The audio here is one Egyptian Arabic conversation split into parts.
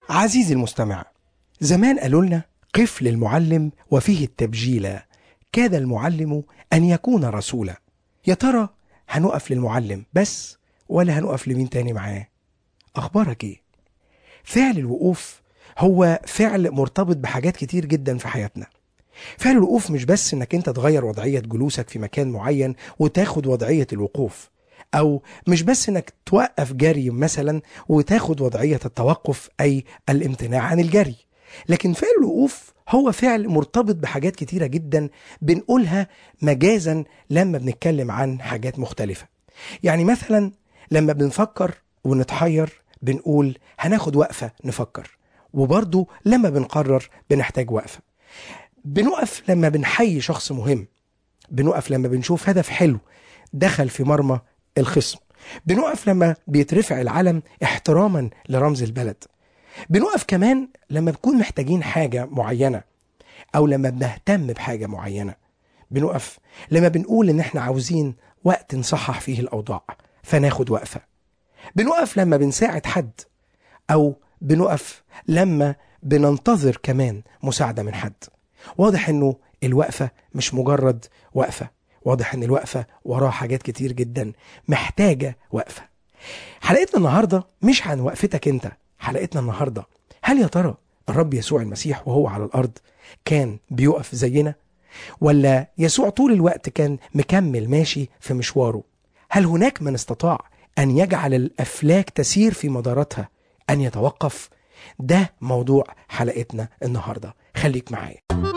عزيزي المستمع زمان قالوا لنا قف للمعلم وفيه التبجيل كاد المعلم أن يكون رسولا يا ترى هنقف للمعلم بس ولا هنقف لمين تاني معاه أخبارك إيه؟ فعل الوقوف هو فعل مرتبط بحاجات كتير جدا في حياتنا فعل الوقوف مش بس انك انت تغير وضعية جلوسك في مكان معين وتاخد وضعية الوقوف او مش بس انك توقف جري مثلا وتاخد وضعية التوقف اي الامتناع عن الجري لكن فعل الوقوف هو فعل مرتبط بحاجات كتيرة جدا بنقولها مجازا لما بنتكلم عن حاجات مختلفة يعني مثلا لما بنفكر ونتحير بنقول هناخد وقفة نفكر وبرضه لما بنقرر بنحتاج وقفة بنقف لما بنحيي شخص مهم بنقف لما بنشوف هدف حلو دخل في مرمى الخصم بنقف لما بيترفع العلم احتراما لرمز البلد بنقف كمان لما بنكون محتاجين حاجة معينة أو لما بنهتم بحاجة معينة بنقف لما بنقول إن إحنا عاوزين وقت نصحح فيه الأوضاع فناخد وقفة بنقف لما بنساعد حد أو بنقف لما بننتظر كمان مساعدة من حد واضح إنه الوقفة مش مجرد وقفة واضح إن الوقفة وراها حاجات كتير جدا محتاجة وقفة حلقتنا النهاردة مش عن وقفتك أنت حلقتنا النهاردة هل يا ترى الرب يسوع المسيح وهو على الأرض كان بيقف زينا ولا يسوع طول الوقت كان مكمل ماشي في مشواره هل هناك من استطاع أن يجعل الأفلاك تسير في مداراتها أن يتوقف ده موضوع حلقتنا النهاردة خليك معايا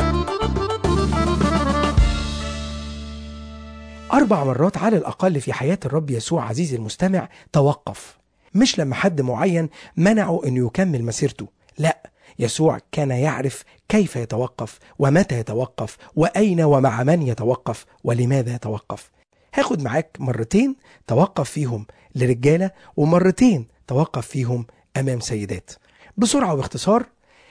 أربع مرات على الأقل في حياة الرب يسوع عزيزي المستمع توقف مش لما حد معين منعه أنه يكمل مسيرته لا يسوع كان يعرف كيف يتوقف ومتى يتوقف وأين ومع من يتوقف ولماذا يتوقف هاخد معاك مرتين توقف فيهم لرجالة ومرتين توقف فيهم أمام سيدات بسرعة وباختصار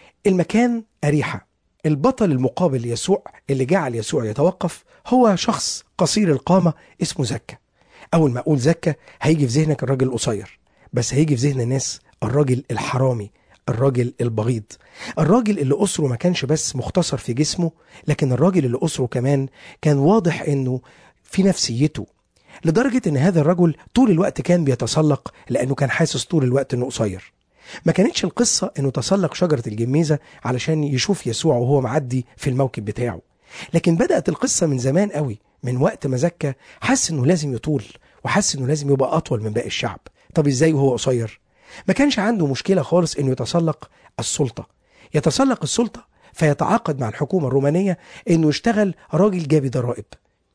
المكان أريحة البطل المقابل ليسوع اللي جعل يسوع يتوقف هو شخص قصير القامة اسمه زكا أول ما أقول زكا هيجي في ذهنك الراجل القصير بس هيجي في ذهن الناس الراجل الحرامي الراجل البغيض الراجل اللي أسره ما كانش بس مختصر في جسمه لكن الراجل اللي أسره كمان كان واضح أنه في نفسيته لدرجة أن هذا الرجل طول الوقت كان بيتسلق لأنه كان حاسس طول الوقت أنه قصير ما كانتش القصة أنه تسلق شجرة الجميزة علشان يشوف يسوع وهو معدي في الموكب بتاعه لكن بدأت القصة من زمان قوي من وقت ما زكى حس أنه لازم يطول وحس أنه لازم يبقى أطول من باقي الشعب طب إزاي وهو قصير ما كانش عنده مشكلة خالص أنه يتسلق السلطة يتسلق السلطة فيتعاقد مع الحكومة الرومانية أنه يشتغل راجل جابي ضرائب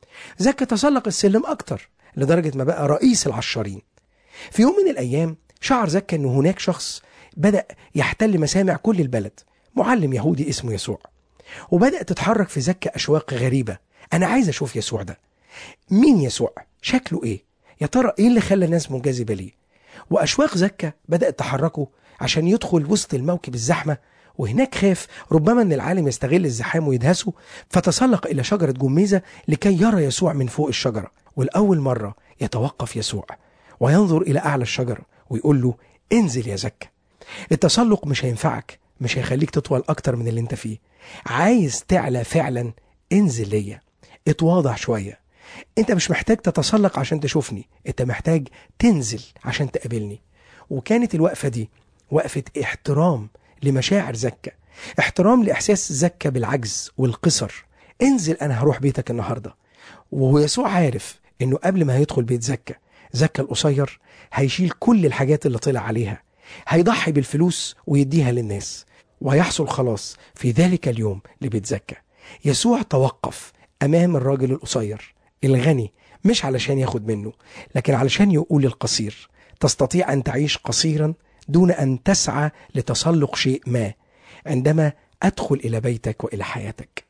زكى تسلق السلم أكتر لدرجة ما بقى رئيس العشارين في يوم من الأيام شعر زكى أنه هناك شخص بدأ يحتل مسامع كل البلد معلم يهودي اسمه يسوع وبدأ تتحرك في زكى أشواق غريبة أنا عايز أشوف يسوع ده مين يسوع؟ شكله إيه؟ يا ترى إيه اللي خلى الناس منجذبة ليه؟ وأشواق زكى بدأت تحركه عشان يدخل وسط الموكب الزحمة وهناك خاف ربما أن العالم يستغل الزحام ويدهسه فتسلق إلى شجرة جميزة لكي يرى يسوع من فوق الشجرة والأول مرة يتوقف يسوع وينظر إلى أعلى الشجرة ويقول له انزل يا زكى التسلق مش هينفعك مش هيخليك تطول أكتر من اللي انت فيه عايز تعلى فعلا انزل ليا اتواضع شوية انت مش محتاج تتسلق عشان تشوفني انت محتاج تنزل عشان تقابلني وكانت الوقفة دي وقفة احترام لمشاعر زكا احترام لإحساس زكا بالعجز والقصر انزل أنا هروح بيتك النهاردة وهو يسوع عارف إنه قبل ما هيدخل بيت زكا زكا القصير هيشيل كل الحاجات اللي طلع عليها هيضحي بالفلوس ويديها للناس ويحصل خلاص في ذلك اليوم لبيت زكا يسوع توقف أمام الراجل القصير الغني مش علشان ياخد منه لكن علشان يقول القصير تستطيع أن تعيش قصيرا دون أن تسعى لتسلق شيء ما عندما أدخل إلى بيتك وإلى حياتك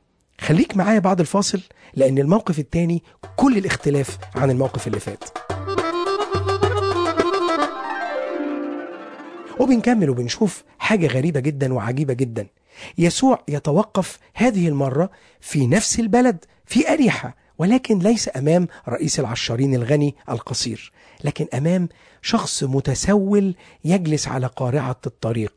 خليك معايا بعد الفاصل لأن الموقف التاني كل الاختلاف عن الموقف اللي فات وبنكمل وبنشوف حاجة غريبة جدا وعجيبة جدا يسوع يتوقف هذه المرة في نفس البلد في أريحة ولكن ليس أمام رئيس العشارين الغني القصير لكن أمام شخص متسول يجلس على قارعة الطريق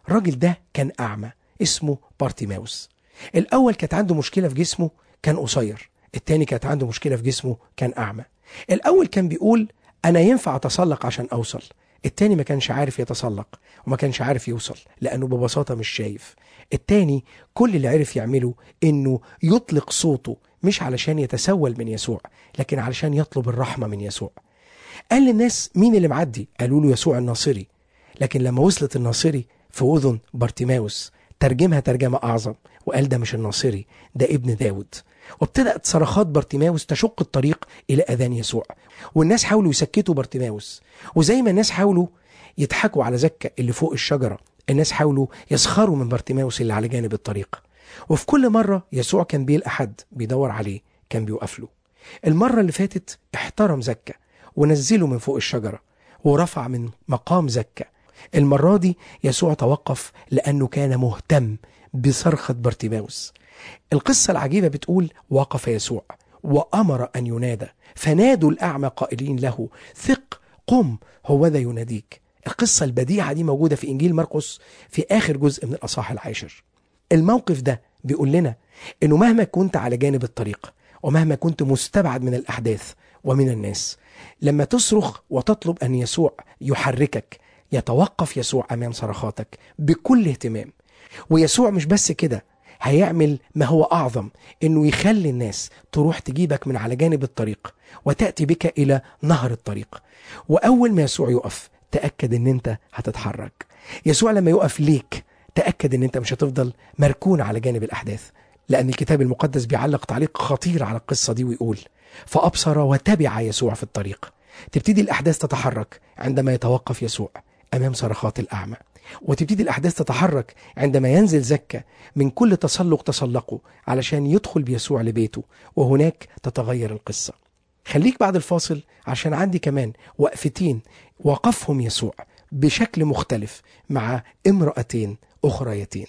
الراجل ده كان أعمى اسمه بارتيماوس الأول كانت عنده مشكلة في جسمه كان قصير التاني كانت عنده مشكلة في جسمه كان أعمى الأول كان بيقول أنا ينفع أتسلق عشان أوصل التاني ما كانش عارف يتسلق وما كانش عارف يوصل لأنه ببساطة مش شايف التاني كل اللي عرف يعمله إنه يطلق صوته مش علشان يتسول من يسوع لكن علشان يطلب الرحمة من يسوع قال للناس مين اللي معدي قالوا له يسوع الناصري لكن لما وصلت الناصري في أذن بارتيماوس ترجمها ترجمة أعظم وقال ده مش الناصري ده ابن داود وابتدأت صرخات بارتيماوس تشق الطريق إلى أذان يسوع والناس حاولوا يسكتوا بارتيماوس وزي ما الناس حاولوا يضحكوا على زكة اللي فوق الشجرة الناس حاولوا يسخروا من بارتيماوس اللي على جانب الطريق وفي كل مرة يسوع كان بيلقى حد بيدور عليه كان بيوقف له المرة اللي فاتت احترم زكة ونزله من فوق الشجرة ورفع من مقام زكة المرة دي يسوع توقف لأنه كان مهتم بصرخة بارتيماوس القصة العجيبة بتقول وقف يسوع وأمر أن ينادى فنادوا الأعمى قائلين له ثق قم هو ذا يناديك القصة البديعة دي موجودة في إنجيل مرقس في آخر جزء من الأصحاح العاشر الموقف ده بيقول لنا إنه مهما كنت على جانب الطريق ومهما كنت مستبعد من الأحداث ومن الناس لما تصرخ وتطلب أن يسوع يحركك يتوقف يسوع أمام صرخاتك بكل اهتمام ويسوع مش بس كده هيعمل ما هو أعظم إنه يخلي الناس تروح تجيبك من على جانب الطريق وتأتي بك إلى نهر الطريق وأول ما يسوع يقف تأكد إن أنت هتتحرك يسوع لما يقف ليك تأكد إن أنت مش هتفضل مركون على جانب الأحداث لأن الكتاب المقدس بيعلق تعليق خطير على القصة دي ويقول فأبصر وتبع يسوع في الطريق تبتدي الأحداث تتحرك عندما يتوقف يسوع أمام صرخات الأعمى وتبتدي الأحداث تتحرك عندما ينزل زكة من كل تسلق تسلقه علشان يدخل بيسوع لبيته وهناك تتغير القصة خليك بعد الفاصل عشان عندي كمان وقفتين وقفهم يسوع بشكل مختلف مع امرأتين أخريتين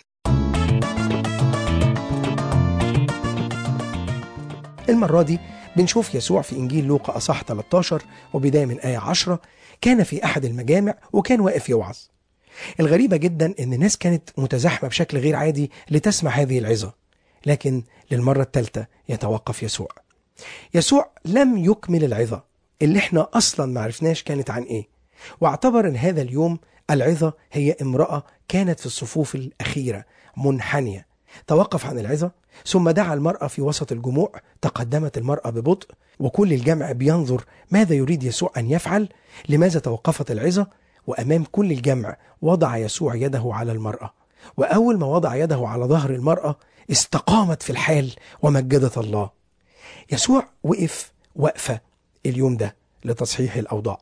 المرة دي بنشوف يسوع في إنجيل لوقا أصح 13 وبداية من آية 10 كان في أحد المجامع وكان واقف يوعظ الغريبة جدا إن الناس كانت متزاحمة بشكل غير عادي لتسمع هذه العظة لكن للمرة الثالثة يتوقف يسوع يسوع لم يكمل العظة اللي احنا أصلا ما عرفناش كانت عن إيه واعتبر أن هذا اليوم العظة هي امرأة كانت في الصفوف الأخيرة منحنية توقف عن العظة ثم دعا المرأة في وسط الجموع تقدمت المرأة ببطء وكل الجمع بينظر ماذا يريد يسوع أن يفعل لماذا توقفت العظة وأمام كل الجمع وضع يسوع يده على المرأة وأول ما وضع يده على ظهر المرأة استقامت في الحال ومجدت الله يسوع وقف وقفة اليوم ده لتصحيح الأوضاع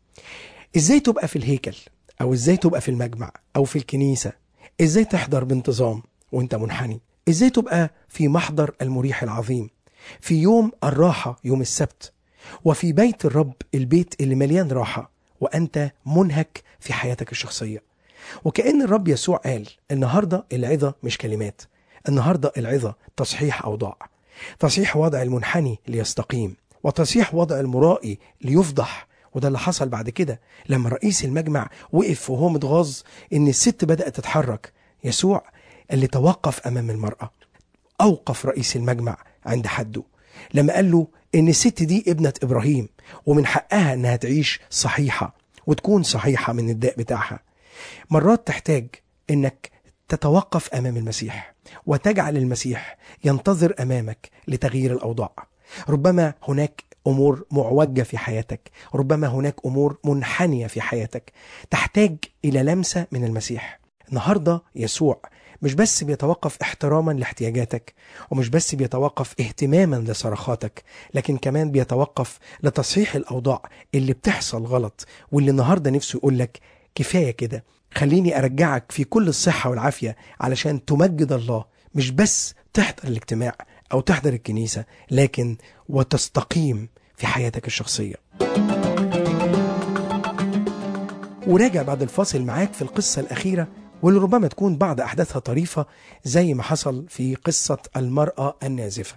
إزاي تبقى في الهيكل أو إزاي تبقى في المجمع أو في الكنيسة إزاي تحضر بانتظام وانت منحني ازاي تبقى في محضر المريح العظيم في يوم الراحة يوم السبت وفي بيت الرب البيت اللي مليان راحة وأنت منهك في حياتك الشخصية وكأن الرب يسوع قال النهاردة العظة مش كلمات النهاردة العظة تصحيح أوضاع تصحيح وضع المنحني ليستقيم وتصحيح وضع المرائي ليفضح وده اللي حصل بعد كده لما رئيس المجمع وقف وهو متغاظ ان الست بدأت تتحرك يسوع اللي توقف امام المراه اوقف رئيس المجمع عند حده لما قال له ان الست دي ابنه ابراهيم ومن حقها انها تعيش صحيحه وتكون صحيحه من الداء بتاعها مرات تحتاج انك تتوقف امام المسيح وتجعل المسيح ينتظر امامك لتغيير الاوضاع ربما هناك امور معوجه في حياتك ربما هناك امور منحنيه في حياتك تحتاج الى لمسه من المسيح النهارده يسوع مش بس بيتوقف احتراما لاحتياجاتك ومش بس بيتوقف اهتماما لصرخاتك لكن كمان بيتوقف لتصحيح الاوضاع اللي بتحصل غلط واللي النهارده نفسه يقول لك كفايه كده خليني ارجعك في كل الصحه والعافيه علشان تمجد الله مش بس تحضر الاجتماع او تحضر الكنيسه لكن وتستقيم في حياتك الشخصيه وراجع بعد الفاصل معاك في القصه الاخيره واللي ربما تكون بعض أحداثها طريفة زي ما حصل في قصة المرأة النازفة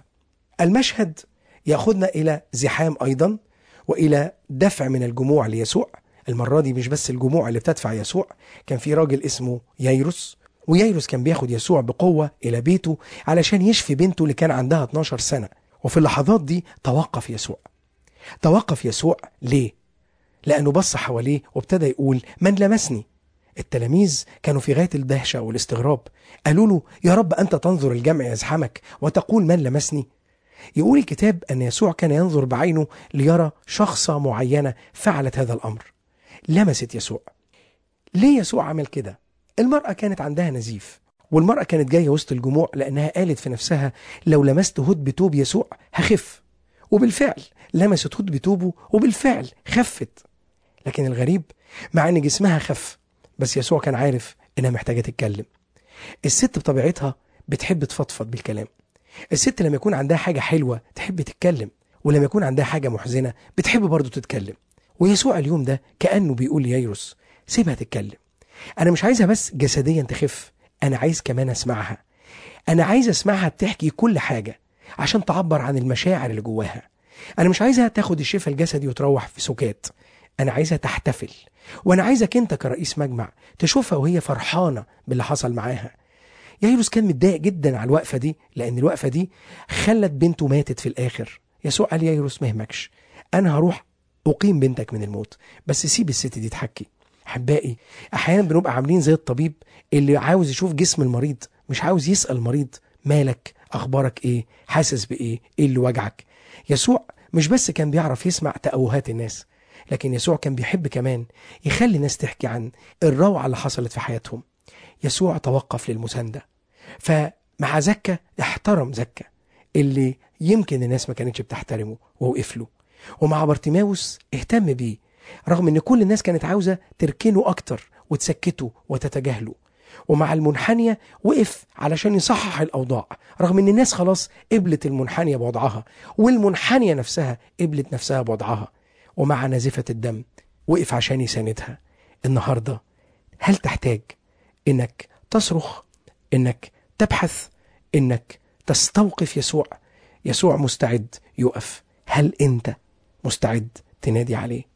المشهد يأخذنا إلى زحام أيضا وإلى دفع من الجموع ليسوع المرة دي مش بس الجموع اللي بتدفع يسوع كان في راجل اسمه ييروس وييروس كان بياخد يسوع بقوة إلى بيته علشان يشفي بنته اللي كان عندها 12 سنة وفي اللحظات دي توقف يسوع توقف يسوع ليه؟ لأنه بص حواليه وابتدى يقول من لمسني التلاميذ كانوا في غاية الدهشة والاستغراب قالوا له يا رب أنت تنظر الجمع يزحمك وتقول من لمسني يقول الكتاب أن يسوع كان ينظر بعينه ليرى شخصة معينة فعلت هذا الأمر لمست يسوع ليه يسوع عمل كده؟ المرأة كانت عندها نزيف والمرأة كانت جاية وسط الجموع لأنها قالت في نفسها لو لمست هد بتوب يسوع هخف وبالفعل لمست هد بتوبه وبالفعل خفت لكن الغريب مع ان جسمها خف بس يسوع كان عارف انها محتاجه تتكلم الست بطبيعتها بتحب تفضفض بالكلام الست لما يكون عندها حاجه حلوه تحب تتكلم ولما يكون عندها حاجه محزنه بتحب برضه تتكلم ويسوع اليوم ده كانه بيقول لييروس سيبها تتكلم انا مش عايزها بس جسديا تخف انا عايز كمان اسمعها انا عايز اسمعها بتحكي كل حاجه عشان تعبر عن المشاعر اللي جواها انا مش عايزها تاخد الشفاء الجسدي وتروح في سكات انا عايزها تحتفل وانا عايزك انت كرئيس مجمع تشوفها وهي فرحانه باللي حصل معاها يايروس كان متضايق جدا على الوقفه دي لان الوقفه دي خلت بنته ماتت في الاخر يسوع قال يايروس ما يهمكش انا هروح اقيم بنتك من الموت بس سيب الست دي تحكي احبائي احيانا بنبقى عاملين زي الطبيب اللي عاوز يشوف جسم المريض مش عاوز يسال المريض مالك اخبارك ايه حاسس بايه ايه اللي وجعك يسوع مش بس كان بيعرف يسمع تأوهات الناس لكن يسوع كان بيحب كمان يخلي الناس تحكي عن الروعة اللي حصلت في حياتهم يسوع توقف للمساندة فمع زكا احترم زكا اللي يمكن الناس ما كانتش بتحترمه ووقف له ومع بارتيماوس اهتم بيه رغم ان كل الناس كانت عاوزة تركنه اكتر وتسكته وتتجاهله ومع المنحنية وقف علشان يصحح الأوضاع رغم ان الناس خلاص قبلت المنحنية بوضعها والمنحنية نفسها قبلت نفسها بوضعها ومع نازفة الدم وقف عشان يساندها النهاردة هل تحتاج انك تصرخ انك تبحث انك تستوقف يسوع يسوع مستعد يقف هل انت مستعد تنادي عليه